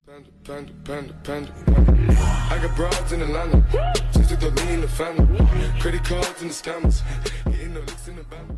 Panda, panda, panda, panda, panda. I got broads in Atlanta. Just to throw me in the family. Credit cards and the scammers. Hitting the licks in the band.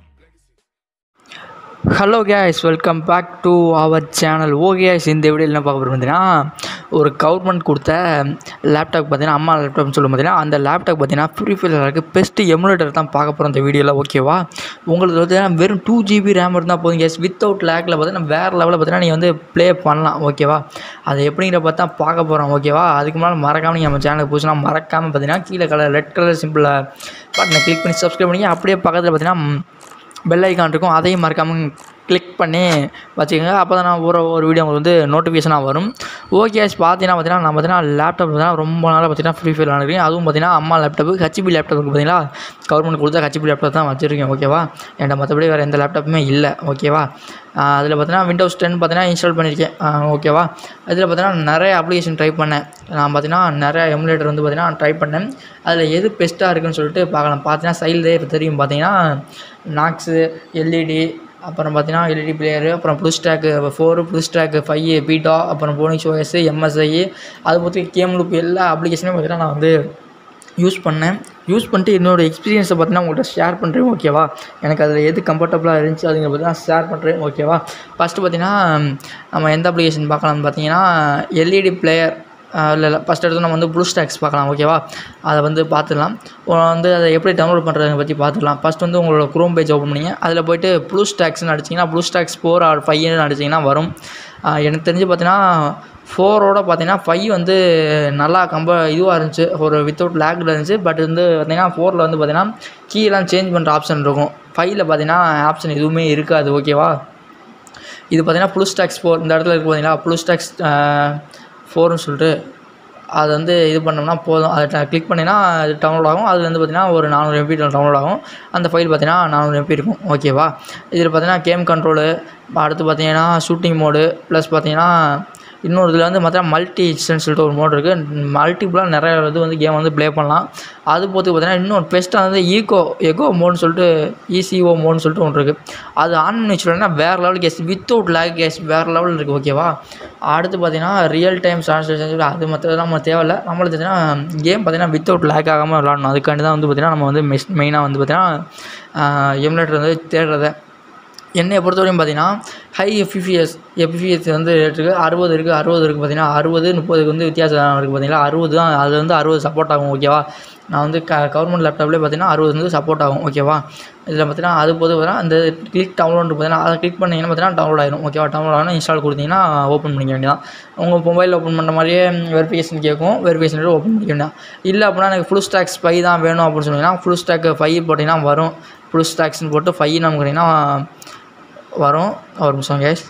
Hello guys welcome back to our channel oh guys இந்த video என்ன பார்க்க போகிறோம் பார்த்தீங்கன்னா ஒரு government கொடுத்த laptop பார்த்தீங்கன்னா அம்மா லேப்டாப்னு சொல்லும் பார்த்தீங்கன்னா அந்த லேப்டாப் பார்த்தீங்கன்னா ஃப்ரீ ஃபயருக்கு பெஸ்ட்டு எமுலேட்டர் தான் பார்க்க போகிறோம் இந்த வீடியோவில் ஓகேவா உங்களுக்கு பார்த்தீங்கன்னா வெறும் டூ ஜிபி ரேம் இருந்தால் போதும் கேஸ் வித்தவுட் லேக்கில் பார்த்தீங்கன்னா வேறு லெவலில் பார்த்தீங்கன்னா நீங்கள் வந்து ப்ளே பண்ணலாம் ஓகேவா அது எப்படிங்கிற பார்த்தா பார்க்க போகிறோம் ஓகேவா அதுக்கு முன்னால் மறக்காமல் நீங்கள் நம்ம சேனலுக்கு புதுசுனா மறக்காமல் பார்த்தீங்கன்னா கீழே கலர் ரெட் கலர் சிம்பிளை பட்டனை கிளிக் பண்ணி சப்ஸ்கிரைப் பண்ணி அப்படியே பக்கத்தில் பார்த்தீங்கன்னா பெல் ஐக்கான் இருக்கும் அதையும் மறக்காமல் கிளிக் பண்ணி வச்சுக்கோங்க அப்போ தான் நான் ஒரு ஒரு வீடியோ உங்களுக்கு வந்து நோட்டிஃபிகேஷனாக வரும் ஓகே பார்த்தீங்கன்னா பார்த்தீங்கன்னா நான் பார்த்தீங்கன்னா லேப்டாப் பார்த்தீங்கன்னா ரொம்ப நாளாக பார்த்தீங்கன்னா ஃப்ரீ ஃபயர் விளாண்டுருக்கேன் அதுவும் பார்த்தீங்கன்னா அம்மா லேப்டாப்பு ஹச்பி லேப்டாப் இருக்குது பார்த்தீங்களா கவர்மெண்ட் கொடுத்தா ஹச்பி லேப்டாப் தான் வச்சுருக்கேன் ஓகேவா என்கிட்ட மற்றபடி வேறு எந்த லேப்டாப்புமே இல்லை ஓகேவா அதில் பார்த்தீங்கன்னா விண்டோஸ் டென் பார்த்தீங்கன்னா இன்ஸ்டால் பண்ணியிருக்கேன் ஓகேவா அதில் பார்த்தீங்கன்னா நிறைய அப்ளிகேஷன் ட்ரை பண்ணேன் நான் பார்த்தீங்கன்னா நிறைய எமுலேட்டர் வந்து பார்த்தீங்கன்னா ட்ரை பண்ணேன் அதில் எது பெஸ்ட்டாக இருக்குன்னு சொல்லிட்டு பார்க்கலாம் பார்த்தீங்கன்னா சைல்டே தெரியும் பார்த்தீங்கன்னா நாக்ஸு எல்இடி அப்புறம் பார்த்தீங்கன்னா எல்இடி பிளேயரு அப்புறம் BlueStacks four BlueStacks five beta அப்புறம் போனிக்ஸ் ஓஎஸ் எம்எஸ்ஐ அது பற்றி கேம் லூப் எல்லா அப்ளிகேஷனும் பார்த்தீங்கன்னா நான் வந்து யூஸ் பண்ணேன் யூஸ் பண்ணிட்டு என்னோடய எக்ஸ்பீரியன்ஸை பார்த்தீங்கன்னா உங்கள்கிட்ட ஷேர் பண்ணுறேன் ஓகேவா எனக்கு அதில் எது கம்ஃபர்டபுளாக இருந்துச்சு அதுங்கிற பற்றி நான் ஷேர் பண்ணுறேன் ஓகேவா ஃபஸ்ட்டு பார்த்தீங்கன்னா நம்ம எந்த அப்ளிகேஷன் பார்க்கலாம்னு பார்த்தீங்கன்னா எல்இடி பிளேயர் இல்லை இல்லை ஃபஸ்ட் எடுத்து நம்ம வந்து ப்ளூ ஸ்டாக்ஸ் பார்க்கலாம் ஓகேவா அதை வந்து பார்த்துக்கலாம் வந்து அதை எப்படி டவுன்லோட் பண்ணுறதை பற்றி பார்த்துக்கலாம் ஃபஸ்ட் வந்து உங்களோட க்ரோம் பேஜ் ஓப்பன் பண்ணிங்க அதில் போய்ட்டு ப்ளூ ஸ்டாக்ஸ்னு அடிச்சிங்கன்னா ப்ளூ ஸ்டாக்ஸ் ஃபோர் ஆர் ஃபைவ்னு அடிச்சிங்கன்னா வரும் எனக்கு தெரிஞ்சு பார்த்தீங்கன்னா ஃபோரோட பார்த்தீங்கன்னா ஃபைவ் வந்து நல்லா கம்ப இதுவாக இருந்துச்சு ஒரு வித்தவுட் லேக்கில் இருந்துச்சு பட் வந்து பார்த்தீங்கன்னா ஃபோரில் வந்து பார்த்தீங்கன்னா கீழெலாம் சேஞ்ச் பண்ணுற ஆப்ஷன் இருக்கும் ஃபைவ்ல பார்த்தீங்கன்னா ஆப்ஷன் எதுவுமே இருக்காது ஓகேவா இது பார்த்தீங்கன்னா ப்ளூ ஸ்டாக்ஸ் ஃபோர் இந்த இடத்துல இருக்குது பார்த்தீங்களா ப்ளூ ஸ்டாக்ஸ் ஃபோர்னு சொல்லிட்டு அது வந்து இது பண்ணோம்னா போதும் அதை கிளிக் பண்ணினா அது டவுன்லோட் ஆகும் அதில் வந்து பார்த்திங்கன்னா ஒரு நானூறு எம்பி டவுன்லோட் ஆகும் அந்த ஃபைல் பார்த்திங்கன்னா நானூறு எம்பி இருக்கும் ஓகேவா இதில் பார்த்திங்கன்னா கேம் கண்ட்ரோலு அடுத்து பார்த்திங்கன்னா ஷூட்டிங் மோடு ப்ளஸ் பார்த்திங்கன்னா இன்னொரு இதில் வந்து பார்த்தீங்கன்னா மல்டி இன்ஸ்டன்ஸ் சொல்லிட்டு ஒரு மோட் இருக்குது மல்டிபிளாக நிறைய இது வந்து கேம் வந்து ப்ளே பண்ணலாம் அது போட்டு பார்த்தீங்கன்னா இன்னொரு பெஸ்ட்டாக வந்து ஈகோ எகோ மோட்னு சொல்லிட்டு இசிஓ மோட்னு சொல்லிட்டு ஒன்று இருக்குது அது ஆன் பண்ணி வச்சுட்டோம்னா வேறு level guys without lag guys வேறு லெவல் இருக்குது ஓகேவா அடுத்து பார்த்தீங்கன்னா ரியல் டைம் ட்ரான்ஸ்லேஷன் அது மற்ற நம்ம தேவையில்ல நம்மளுக்கு பார்த்தீங்கன்னா கேம் பார்த்தீங்கன்னா வித்தவுட் லேக் ஆகாமல் விளாடணும் அதுக்காண்டி தான் வந்து பார்த்திங்கன்னா நம்ம வந்து மெஸ் மெயினாக வந்து பார்த்திங்கன்னா எம்லேட்டர் வந்து தேடுறதை என்னையை பொறுத்தவரையும் பார்த்தீங்கன்னா ஹை எஃபிஎஸ் எஃபிஎஸ் வந்து ரேட் இருக்குது அறுபது இருக்குது அறுபது இருக்குது பார்த்தீங்கன்னா அறுபது முப்பதுக்கு வந்து வித்தியாசம் இருக்குது பார்த்தீங்களா அறுபது தான் அது வந்து அறுபது சப்போர்ட் ஆகும் ஓகேவா நான் வந்து க கவர்மெண்ட் லேப்டாப்லேயே பார்த்தீங்கன்னா அறுபது வந்து சப்போர்ட் ஆகும் ஓகேவா இதில் பார்த்தீங்கன்னா அது போது பார்த்தீங்கன்னா அந்த கிளிக் டவுன்லோட் பார்த்தீங்கன்னா அதை கிளிக் பண்ணிங்கன்னா பார்த்தீங்கன்னா டவுன்லோட் ஆயிடும் ஓகேவா டவுன்லோட் ஆகணும் இன்ஸ்டால் கொடுத்தீங்கன்னா ஓப்பன் பண்ணிக்க வேண்டியதான் உங்கள் மொபைலில் ஓப்பன் பண்ணுற மாதிரியே வெரிஃபிகேஷன் கேட்கும் வெரிஃபிகேஷன் ஓப்பன் பண்ணிக்க வேண்டியதான் இல்லை அப்படின்னா எனக்கு ஃபுல் ஸ்டாக்ஸ் ஃபை தான் வேணும் அப்படின்னு சொன்னீங்கன்னா ஃபுல் ஸ்டாக் ஃபை போட்டிங்கன்னா வரும் ஃபுல் ஸ்டாக்ஸ்னு போட்டு ஃபை நமக்குறீங்கன்னா வரும் ஒரு நிமிஷம் கேஸ்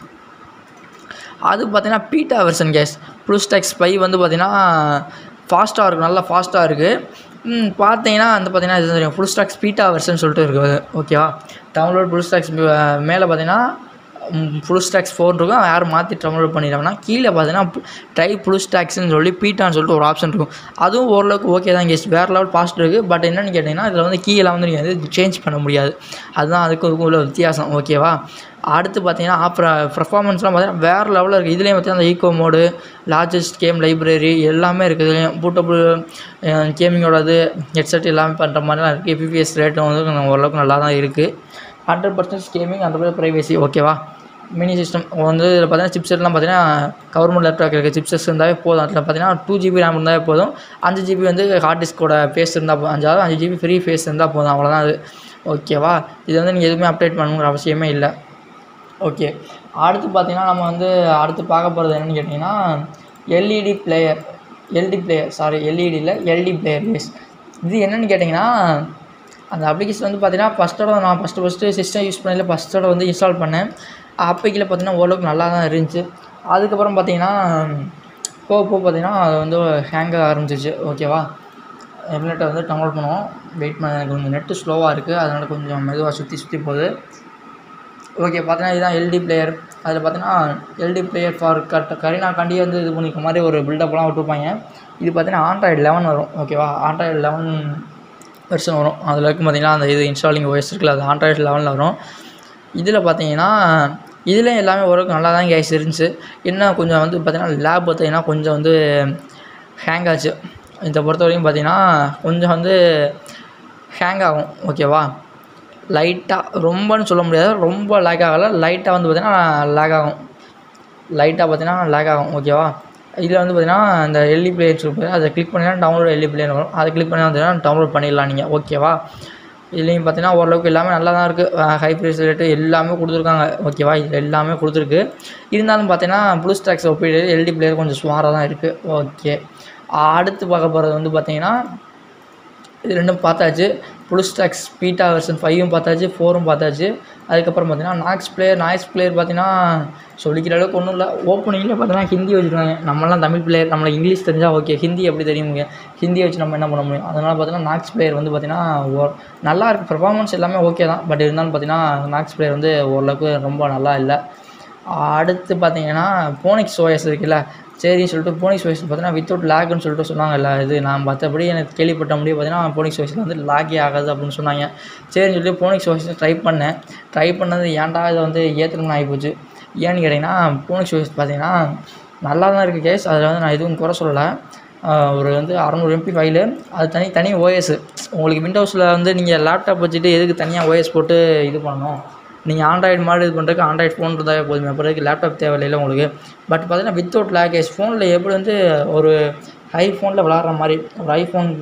அது பார்த்தீங்கன்னா beta version guys BlueStacks five வந்து பார்த்தீங்கன்னா ஃபாஸ்ட்டாக இருக்கும் நல்லா ஃபாஸ்ட்டாக இருக்குது பார்த்தீங்கன்னா வந்து பார்த்தீங்கன்னா இது தெரியும் ஃபுல் ஸ்டாக்ஸ் பீட்டா வெர்ஷன் சொல்லிட்டு இருக்குது ஓகேவா டவுன்லோட் ஃபுல் ஸ்டாக்ஸ் மேலே பார்த்தீங்கன்னா ஃபுல் ஸ்டாக்ஸ் ஃபோன் இருக்கும் யாரும் மாற்றி டவுன்லோட் பண்ணிடுறாங்கன்னா கீழே பார்த்தீங்கன்னா ட்ரை ஃபுல் ஸ்டாக்ஸ்னு சொல்லி பீட்டான்னு சொல்லிட்டு ஒரு ஆப்ஷன் இருக்கும் அதுவும் ஓரளவுக்கு ஓகே தான் கேஸ் வேறு லெவல் ஃபாஸ்ட் இருக்குது பட் என்னென்னு கேட்டிங்கன்னா இதில் வந்து கீழே வந்து நீங்கள் வந்து சேஞ்ச் பண்ண முடியாது அதுதான் அதுக்கும் இதுக்கும் உள்ள வித்தியாசம் ஓகேவா அடுத்து பார்த்தீங்கன்னா அப்புறம் பர்ஃபார்மன்ஸ்லாம் பார்த்தீங்கன்னா வேறு லெவலில் இருக்குது இதுலேயும் பார்த்தீங்கன்னா அந்த eco mode largest game library எல்லாமே இருக்குது இதுலேயும் பூட்டபுள் கேமிங்கோடது ஹெட்செட் எல்லாமே பண்ணுற மாதிரிலாம் இருக்குது எபிபிஎஸ் ரேட்டும் வந்து ஓரளவுக்கு நல்லா தான் இருக்குது hundred percent gaming hundred privacy ஓகேவா மினி சிஸ்டம் வந்து இதில் பார்த்தீங்கன்னா சிப்செட்லாம் பார்த்தீங்கன்னா கவர்மெண்ட் லேப்டாப் இருக்க சிப்செட்ஸ் இருந்தாவே போதும் அதில் பார்த்தீங்கன்னா டூ ஜிபி ரேம் இருந்தாவே போதும் அஞ்சு ஜிபி வந்து ஹார்ட் டிஸ்கோட ஃபேஸ் இருந்தால் போதும் அஞ்சாவது அஞ்சு ஜிபி ஃப்ரீ ஃபேஸ் இருந்தால் போதும் அவ்வளோதான் அது ஓகேவா இது வந்து நீங்கள் எதுவுமே அப்டேட் பண்ணணுங்கிற அவசியமே இல்லை ஓகே அடுத்து பார்த்தீங்கன்னா நம்ம வந்து அடுத்து பார்க்க போகிறது என்னென்னு கேட்டிங்கன்னா LED player LD player sorry எல்இடியில் எல்டி பிளேயர் பேஸ் இது என்னென்னு கேட்டிங்கன்னா அந்த அப்ளிகேஷன் வந்து பார்த்தீங்கன்னா ஃபஸ்ட்டோட நான் ஃபஸ்ட்டு ஃபஸ்ட்டு சிஸ்டம் யூஸ் பண்ணதில் ஃபஸ்ட்டோட வந்து இன்ஸ்டால் பண்ணேன் அப்போக்கில் பார்த்தீங்கன்னா ஓரளவுக்கு நல்லா தான் இருந்துச்சு அதுக்கப்புறம் பார்த்தீங்கன்னா போக போக பார்த்தீங்கன்னா அது வந்து ஹேங் ஆக ஆரம்பிச்சிச்சு ஓகேவா எம்லெட்டை வந்து டவுன்லோட் பண்ணுவோம் வெயிட் பண்ண எனக்கு கொஞ்சம் நெட்டு ஸ்லோவாக இருக்குது அதனால் கொஞ்சம் மெதுவாக சுற்றி சுற்றி போகுது ஓகே பார்த்தீங்கன்னா இதுதான் எல்டி பிளேயர் அதில் பார்த்தீங்கன்னா எல்டி பிளேயர் ஃபார் கட் கரீனாக்காண்டி வந்து இது பண்ணிக்க மாதிரி ஒரு பில்டப்லாம் விட்டுருப்பாங்க இது பார்த்தீங்கன்னா ஆண்ட்ராய்டு லெவன் வரும் ஓகேவா ஆண்ட்ராய்டு லெவன் வெர்ஷன் வரும் அதில் இருக்கும் பார்த்தீங்கன்னா அந்த இது இன்ஸ்டாலிங் ஓஎஸ் இருக்குல்ல அது ஆண்ட்ராய்டு லெவனில் வரும் இதில் பார்த்தீங்கன்னா இதுலேயும் எல்லாமே ஓரளவுக்கு நல்லா தான் கேஸ் இருந்துச்சு என்ன கொஞ்சம் வந்து பார்த்தீங்கன்னா லேப் பார்த்தீங்கன்னா கொஞ்சம் வந்து ஹேங் ஆச்சு இதை பொறுத்த வரைக்கும் பார்த்தீங்கன்னா கொஞ்சம் வந்து ஹேங் ஆகும் ஓகேவா லைட்டாக ரொம்பன்னு சொல்ல முடியாது ரொம்ப லேக் ஆகலை லைட்டாக வந்து பார்த்தீங்கன்னா லேக் ஆகும் லைட்டாக பார்த்தீங்கன்னா லேக் ஆகும் ஓகேவா இதில் வந்து பார்த்தீங்கன்னா இந்த எல்இ பிளேயர்ஸ் இருக்குது அதை கிளிக் பண்ணிங்கன்னா டவுன்லோட் எல்இ பிளேயர் வரும் அதை கிளிக் பண்ணி வந்தீங்கன்னா டவுன்லோட் பண்ணிடலாம் நீங்கள் ஓகேவா இதுலேயும் பார்த்தீங்கன்னா ஓரளவுக்கு எல்லாமே நல்லா தான் இருக்குது ஹை ப்ரைஸ் ரேட்டு எல்லாமே கொடுத்துருக்காங்க ஓகேவா இது எல்லாமே கொடுத்துருக்கு இருந்தாலும் பார்த்தீங்கன்னா ப்ளூ ஸ்டாக்ஸ் ஒப்பிடு எல்டி பிளேயர் கொஞ்சம் சுமாராக தான் இருக்குது ஓகே அடுத்து பார்க்க போகிறது வந்து பார்த்தீங்கன்னா இது ரெண்டும் பார்த்தாச்சு புல் ஸ்டாக்ஸ் பீட்டா வெர்ஷன் ஃபைவும் பார்த்தாச்சு ஃபோரும் பார்த்தாச்சு அதுக்கப்புறம் பார்த்தீங்கன்னா நாக்ஸ் பிளேயர் நாய்ஸ் பிளேயர் பார்த்தீங்கன்னா சொல்லிக்கிற அளவுக்கு ஒன்றும் இல்லை ஓப்பனிங்கில் பார்த்தீங்கன்னா ஹிந்தி வச்சுருக்காங்க நம்மளாம் தமிழ் பிளேயர் நம்மளுக்கு இங்கிலீஷ் தெரிஞ்சால் ஓகே ஹிந்தி எப்படி தெரியுங்க ஹிந்தியை வச்சு நம்ம என்ன பண்ண முடியும் அதனால் பார்த்தீங்கன்னா நாக்ஸ் பிளேயர் வந்து பார்த்தீங்கன்னா ஓ- நல்லா இருக்குது பெர்ஃபார்மன்ஸ் எல்லாமே ஓகே தான் பட் இருந்தாலும் பார்த்தீங்கன்னா நாக்ஸ் பிளேயர் வந்து ஓரளவுக்கு ரொம்ப நல்லா இல்லை அடுத்து பார்த்தீங்கன்னா போனிக்ஸ் ஓஎஸ் இருக்குல்ல சரின்னு சொல்லிட்டு போனிக்ஸ் ஓஎஸ் பார்த்தீங்கன்னா வித்தவுட் லேக்னு சொல்லிட்டு சொன்னாங்கல்ல இது நான் மற்றபடி எனக்கு கேள்விப்பட்ட முடியும் பார்த்தீங்கன்னா போனிக்ஸ் ஓஎஸில் வந்து லாகே ஆகாது அப்படின்னு சொன்னாங்க சரின்னு சொல்லி போனிக்ஸ் ஓஎஸ் ட்ரை பண்ணேன் ட்ரை பண்ணது ஏன்டா இதை வந்து ஏற்றுக்கணும்னு ஆகிப்போச்சு ஏன்னு கேட்டிங்கன்னா போனிக்ஸ் ஓஎஸ் பார்த்தீங்கன்னா நல்லா தான் இருக்குது கேஸ் அதில் வந்து நான் எதுவும் குறை சொல்லலை ஆஹ் ஒரு வந்து அறநூறு எம்பி ஃபைலு அது தனி தனி ஓஎஸ் உங்களுக்கு விண்டோஸில் வந்து நீங்கள் லேப்டாப் வச்சுட்டு எதுக்கு தனியாக ஓஎஸ் போட்டு இது பண்ணணும் நீங்கள் ஆண்ட்ராய்டு மாதிரி இது பண்ணுறதுக்கு ஆண்ட்ராய்டு ஃபோன் இருந்தாலே போதுமே அப்புறம் லேப்டாப் தேவையில்லை உங்களுக்கு பட் பார்த்தீங்கன்னா வித்தவுட் லேகேஜ் ஃபோனில் எப்படி வந்து ஒரு ஹை ஃபோனில் விளாட்ற மாதிரி ஒரு ஐஃபோன்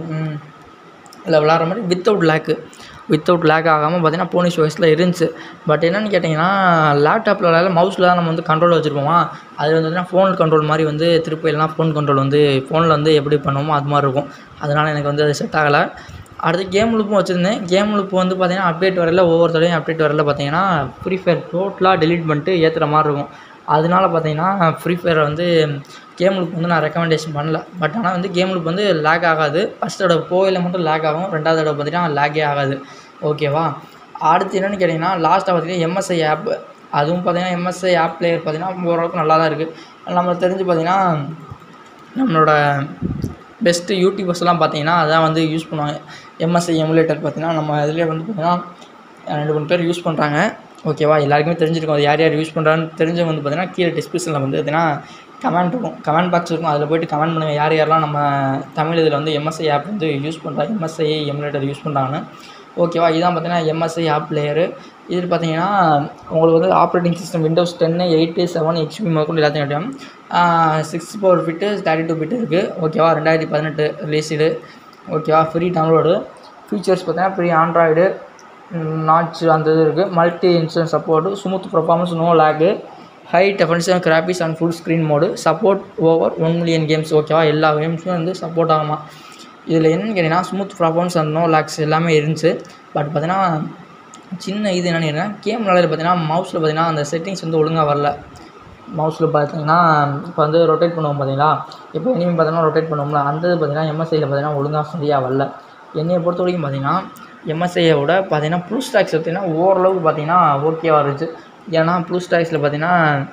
இல்லை விளாட்ற மாதிரி வித்தவுட் லேக்கு வித்தவுட் லேக் ஆகாமல் பார்த்தீங்கன்னா போனிஷ் வாய்ஸில் இருந்துச்சு பட் என்னென்னு கேட்டிங்கன்னா லேப்டாப்பில் விளையாட மவுஸில் தான் நம்ம வந்து கண்ட்ரோல் வச்சுருப்போமா அது வந்து பார்த்தீங்கன்னா ஃபோன் கண்ட்ரோல் மாதிரி வந்து திருப்பி இல்லைனா ஃபோன் கண்ட்ரோல் வந்து ஃபோனில் வந்து எப்படி பண்ணுவோமோ அது மாதிரி இருக்கும் அதனால் எனக்கு வந்து அது செட் ஆகலை அடுத்து கேம் லுப்பும் வச்சுருந்தேன் கேம் லுப் வந்து பார்த்தீங்கன்னா அப்டேட் வரல ஒவ்வொரு தடவையும் அப்டேட் வரல பார்த்தீங்கன்னா ஃப்ரீ ஃபயர் டோட்டலாக டெலீட் பண்ணிட்டு ஏற்றுற மாதிரி இருக்கும் அதனால பார்த்தீங்கன்னா ஃப்ரீ ஃபயரை வந்து கேம் லுக் வந்து நான் ரெக்கமெண்டேஷன் பண்ணல பட் ஆனால் வந்து கேம் லுக் வந்து லேக் ஆகாது ஃபஸ்ட் தடவை போயில் மட்டும் லேக் ஆகும் ரெண்டாவது தடவை பார்த்தீங்கன்னா லேக்கே ஆகாது ஓகேவா அடுத்து என்னென்னு கேட்டிங்கன்னா லாஸ்ட்டாக பார்த்தீங்கன்னா எம்எஸ்ஐ ஆப் அதுவும் பார்த்தீங்கன்னா எம்எஸ்ஐ ஆப் பிளேயர் பார்த்தீங்கன்னா ஓரளவுக்கு நல்லா தான் இருக்குது நம்ம தெரிஞ்சு பார்த்தீங்கன்னா நம்மளோட பெஸ்ட்டு யூடியூபர்ஸ்லாம் பார்த்தீங்கன்னா அதான் வந்து யூஸ் பண்ணுவாங்க எம்எஸ்ஐ எமுலேட்டர் பார்த்தீங்கன்னா நம்ம இதிலே வந்து பார்த்தீங்கன்னா ரெண்டு மூணு பேர் யூஸ் பண்ணுறாங்க ஓகேவா எல்லாருக்குமே தெரிஞ்சிருக்கும் அது யார் யார் யூஸ் பண்ணுறான்னு தெரிஞ்சவங்க வந்து பார்த்தீங்கன்னா கீழே டிஸ்கிரிப்ஷனில் வந்து பார்த்தீங்கன்னா கமெண்ட் இருக்கும் கமெண்ட் பாக்ஸ் இருக்கும் அதில் போய்ட்டு கமெண்ட் பண்ணுங்கள் யார் யாரெல்லாம் நம்ம தமிழ் இதில் வந்து எம்எஸ்ஐ ஆப் வந்து யூஸ் பண்ணுறாங்க எம்எஸ்ஐ எமுலேட்டர் யூஸ் பண்ணுறாங்கன்னு ஓகேவா இதான் பார்த்தீங்கன்னா எம்எஸ்ஐ ஆப் பிளேயரு இது பார்த்தீங்கன்னா உங்களுக்கு வந்து ஆப்ரேட்டிங் சிஸ்டம் விண்டோஸ் டென்னு எயிட்டு செவன் ஹெச்பி முதற்கொண்டு எல்லாத்தையும் கிடைக்கும் six four bit thirty two bit இருக்குது ஓகேவா ரெண்டாயிரத்தி பதினெட்டு ரிலீஸ்டு ஓகேவா ஃப்ரீ டவுன்லோடு ஃபீச்சர்ஸ் பார்த்தீங்கன்னா ஃப்ரீ ஆண்ட்ராய்டு நாட்ச் அந்த இது இருக்குது multi instance support smooth performance no lag high definition graphics and full screen mode support over one million games ஓகேவா எல்லா கேம்ஸும் வந்து சப்போர்ட் ஆகுமா இதில் என்னன்னு கேட்டிங்கன்னா smooth performance and no lags எல்லாமே இருந்துச்சு பட் பார்த்தீங்கன்னா சின்ன இது என்னென்னு கேட்டிங்கன்னா கேம் விளையாட பார்த்தீங்கன்னா மவுஸில் பார்த்தீங்கன்னா அந்த செட்டிங்ஸ் வந்து ஒழுங்காக வரல மவுஸில் பார்த்தீங்கன்னா இப்போ வந்து ரொட்டேட் பண்ணுவோம் பார்த்தீங்களா இப்போ இனிமேல் பார்த்தீங்கன்னா ரொட்டேட் பண்ணுவோம்ல அந்த இது பார்த்தீங்கன்னா எம்எஸ்ஐயில் பார்த்தீங்கன்னா ஒழுங்காக சரியாக வரல என்னையை பொறுத்த வரைக்கும் பார்த்தீங்கன்னா எம்எஸ்ஐயை விட பார்த்தீங்கன்னா ப்ளூ ஸ்டாக்ஸ் பார்த்தீங்கன்னா ஓரளவுக்கு பார்த்தீங்கன்னா ஓகேவாக இருந்துச்சு ஏன்னா ப்ளூ ஸ்டாக்ஸில் பார்த்தீங்கன்னா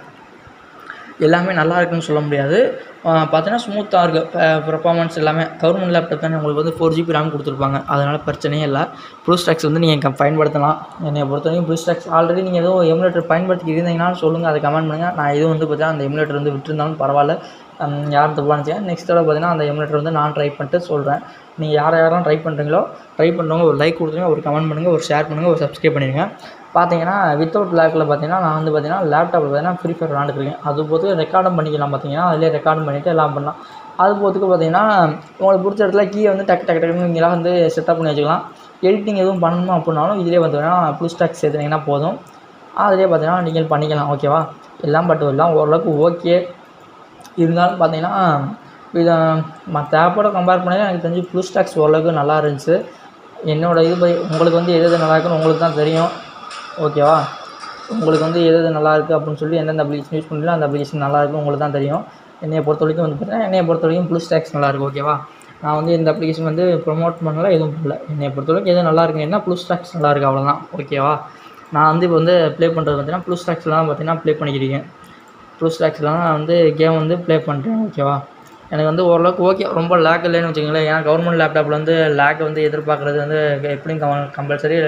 எல்லாமே நல்லா இருக்குன்னு சொல்ல முடியாது பார்த்தீங்கன்னா ஸ்மூத்தாக இருக்குது பெர்ஃபார்மன்ஸ் எல்லாமே கவர்மெண்ட் லேப்டாப் தானே உங்களுக்கு வந்து ஃபோர் ஜிபி ரேம் கொடுத்துருப்பாங்க அதனால் பிரச்சனையே இல்லை ப்ளூ ஸ்டாக்ஸ் வந்து நீங்கள் பயன்படுத்தலாம் என்னை பொறுத்த வரைக்கும் ப்ளூ ஸ்டாக்ஸ் ஆல்ரெடி நீங்கள் ஏதோ எமுலேட்டர் பயன்படுத்தி இருந்தீங்கன்னா சொல்லுங்கள் அதை கமெண்ட் பண்ணுங்கள் நான் எதுவும் வந்து பார்த்தீங்கன்னா அந்த எமுலேட்டர் வந்து விட்டுருந்தாலும் பரவாயில்ல ஹம், யாரும் தப்பாக நினச்சிங்க நெக்ஸ்ட் தடவை பார்த்தீங்கன்னா அந்த எமுலேட்டர் வந்து நான் ட்ரை பண்ணிட்டு சொல்கிறேன் நீங்கள் யார் யாரெல்லாம் ட்ரை பண்ணுறீங்களோ ட்ரை பண்ணுறவங்க ஒரு லைக் கொடுத்துருங்க ஒரு கமெண்ட் பண்ணுங்கள் ஒரு ஷேர் பண்ணுங்கள் ஒரு சப்ஸ்கிரைப் பண்ணிடுங்க பார்த்தீங்கன்னா வித்தவுட் லேக்கில் பார்த்தீங்கன்னா நான் வந்து பார்த்தீங்கன்னா லேப்டாப்பில் பார்த்தீங்கன்னா ஃப்ரீ ஃபயர் விளாண்டுருக்கேன் அது போது ரெக்கார்டும் பண்ணிக்கலாம் பார்த்தீங்கன்னா அதிலே ரெக்கார்டும் பண்ணிவிட்டு எல்லாம் பண்ணலாம் அது போகிறதுக்கு பார்த்தீங்கன்னா உங்களுக்கு பிடிச்ச இடத்துல கீயை வந்து டக்கு டக்கு டக்குன்னு நீங்களாம் வந்து செட்டப் பண்ணி வச்சுக்கலாம் எடிட்டிங் எதுவும் பண்ணணும் அப்படின்னாலும் இதிலே பார்த்தீங்கன்னா ப்ளூ ஸ்டாக் சேர்த்துனீங்கன்னா போதும் அதிலே பார்த்தீங்கன்னா நீங்கள் பண்ணிக்கலாம் ஓகேவா எல்லாம் பட் எல்லாம் ஓரளவுக்கு ஓகே இருந்தாலும் பார்த்தீங்கன்னா இதை மற்ற ஆப்போட கம்பேர் பண்ணி எனக்கு தெரிஞ்சு ப்ளூ ஸ்டாக்ஸ் ஓரளவுக்கு நல்லா இருந்துச்சு என்னோட இது பை உங்களுக்கு வந்து எது எது நல்லா இருக்குன்னு உங்களுக்கு தான் தெரியும் ஓகேவா உங்களுக்கு வந்து எது எது நல்லா இருக்குது அப்படின்னு சொல்லி எந்தெந்த அப்ளிகேஷன் யூஸ் பண்ணுறீங்களோ அந்த அப்ளிகேஷன் நல்லா இருக்கும் உங்களுக்கு தான் தெரியும் என்னையை பொறுத்த வரைக்கும் வந்து பார்த்தீங்கன்னா என்னையை பொறுத்த வரைக்கும் ப்ளூ ஸ்டாக்ஸ் நல்லா இருக்கும் ஓகேவா நான் வந்து இந்த அப்ளிகேஷன் வந்து ப்ரொமோட் பண்ணல எதுவும் பண்ணல என்னையை பொறுத்த வரைக்கும் எது நல்லா இருக்கு என்ன ப்ளூ ஸ்டாக்ஸ் நல்லா இருக்குது அவ்வளோதான் ஓகேவா நான் வந்து இப்போ வந்து ப்ளே பண்ணுறது பார்த்தீங்கன்னா ப்ளூ ஸ்டாக்ஸ்லாம் பார்த்தீங்கன்னா ப்ளே பண்ணிக்கிறீங்க ப்ளூ ஸ்டாக்ஸ்லாம் நான் வந்து கேம் வந்து ப்ளே பண்ணுறேன் ஓகேவா எனக்கு வந்து ஓரளவுக்கு ஓகே ரொம்ப லேக் இல்லைன்னு வச்சுக்கோங்களேன் ஏன்னா கவர்மெண்ட் லேப்டாப்பில் வந்து லேக் வந்து எதிர்பார்க்குறது வந்து எப்படியும் கம் கம்பல்சரி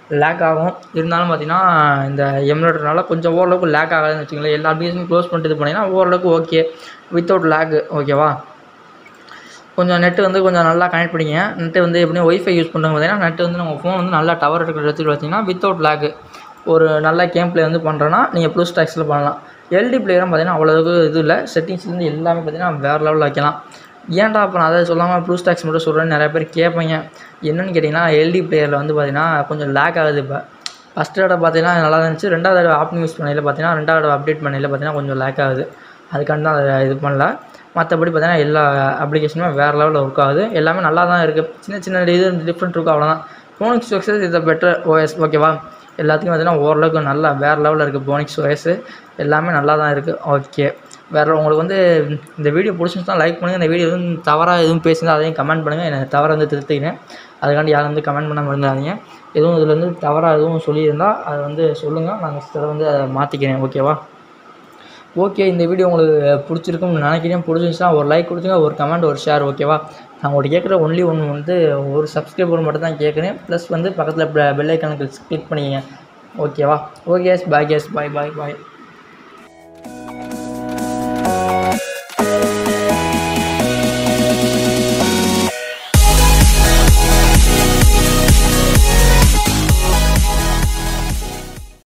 லேக் ஆகும் இருந்தாலும் பார்த்தீங்கன்னா இந்த எமுலேட்டர்னால கொஞ்சம் ஓரளவுக்கு லேக் ஆகாதுன்னு வச்சுங்களேன் எல்லா அப்ளிகேஷனும் க்ளோஸ் பண்ணிட்டு இது பண்ணிங்கன்னா ஓரளவுக்கு ஓகே வித்தவுட் லேக் ஓகேவா கொஞ்சம் நெட்டு வந்து கொஞ்சம் நல்லா கனெக்ட் பண்ணிக்கங்க நெட்டு வந்து எப்படியும் ஒய்ஃபை யூஸ் பண்ணுறவங்க பார்த்தீங்கன்னா நெட்டு வந்து நம்ம ஃபோன் வந்து நல்லா டவர் இருக்கிற இடத்துக்கு பார்த்தீங்கன்னா வித்தவுட் லேக் ஒரு நல்ல கேம் ப்ளே வந்து பண்ணுறோன்னா நீங்கள் ப்ளூ ஸ்டாக்ஸில் பண்ணலாம் எல்டி பிளேயரும் பார்த்தீங்கன்னா அவ்வளோவுக்கு இது இல்லை செட்டிங்ஸ்லேருந்து எல்லாமே பார்த்தீங்கன்னா வேறு லெவலில் வைக்கலாம் ஏன்டா அப்போ நான் அதை சொல்லாமல் ப்ளூ ஸ்டாக்ஸ் மட்டும் சொல்கிறேன்னு நிறைய பேர் கேட்பீங்க என்னென்னு கேட்டிங்கன்னா எல்டி பிளேயரில் வந்து பார்த்தீங்கன்னா கொஞ்சம் லேக் ஆகுது இப்போ ஃபஸ்ட் தடவை பார்த்தீங்கன்னா நல்லா இருந்துச்சு ரெண்டாவது தடவை ஆப் யூஸ் பண்ணையில் பார்த்தீங்கன்னா ரெண்டாவது தடவை அப்டேட் பண்ணையில் பார்த்தீங்கன்னா கொஞ்சம் லேக் ஆகுது அதுக்காண்டி தான் அதை இது பண்ணல மற்றபடி பார்த்தீங்கன்னா எல்லா அப்ளிகேஷனுமே வேறு லெவலில் ஒர்க் ஆகுது எல்லாமே நல்லா தான் இருக்குது சின்ன சின்ன இது டிஃப்ரெண்ட் இருக்கும் அவ்வளோதான் போனிக்ஸ் ஒர்க்ஸஸ் இதை பெட்டர் ஓஎஸ் ஓகேவா எல்லாத்துக்கும் பார்த்தீங்கன்னா ஓரளவுக்கு நல்லா வேறு லெவலில் இருக்குது போனிக்ஸ் ஓஎஸ் எல்லாமே நல்லா தான் இருக்குது ஓகே வேறு உங்களுக்கு வந்து இந்த வீடியோ பிடிச்சிருந்துச்சுன்னா லைக் பண்ணுங்கள் இந்த வீடியோ எதுவும் தவறாக எதுவும் பேசுங்க அதையும் கமெண்ட் பண்ணுங்கள் எனக்கு தவறை வந்து திருத்திக்கிறேன் அதுக்காண்டி யாரும் வந்து கமெண்ட் பண்ண மறந்துடாதீங்க எதுவும் இதில் வந்து தவறாக எதுவும் சொல்லியிருந்தால் அதை வந்து சொல்லுங்கள் நான் நெக்ஸ்ட் தடவை வந்து அதை மாற்றிக்கிறேன் ஓகேவா ஓகே இந்த வீடியோ உங்களுக்கு பிடிச்சிருக்கும்னு நினைக்கிறேன் பிடிச்சிருந்துச்சுன்னா ஒரு லைக் கொடுத்துங்க ஒரு கமெண்ட் ஒரு ஷேர் ஓகேவா நான் உங்கள்கிட்ட கேட்குற ஒன்லி ஒன்று வந்து ஒரு சப்ஸ்கிரைபர் மட்டும் தான் கேட்குறேன் ப்ளஸ் வந்து பக்கத்தில் பெல் ஐக்கானுக்கு கிளிக் பண்ணிக்கங்க ஓகேவா ஓகே பாய் கேஸ் பாய் பாய் பாய்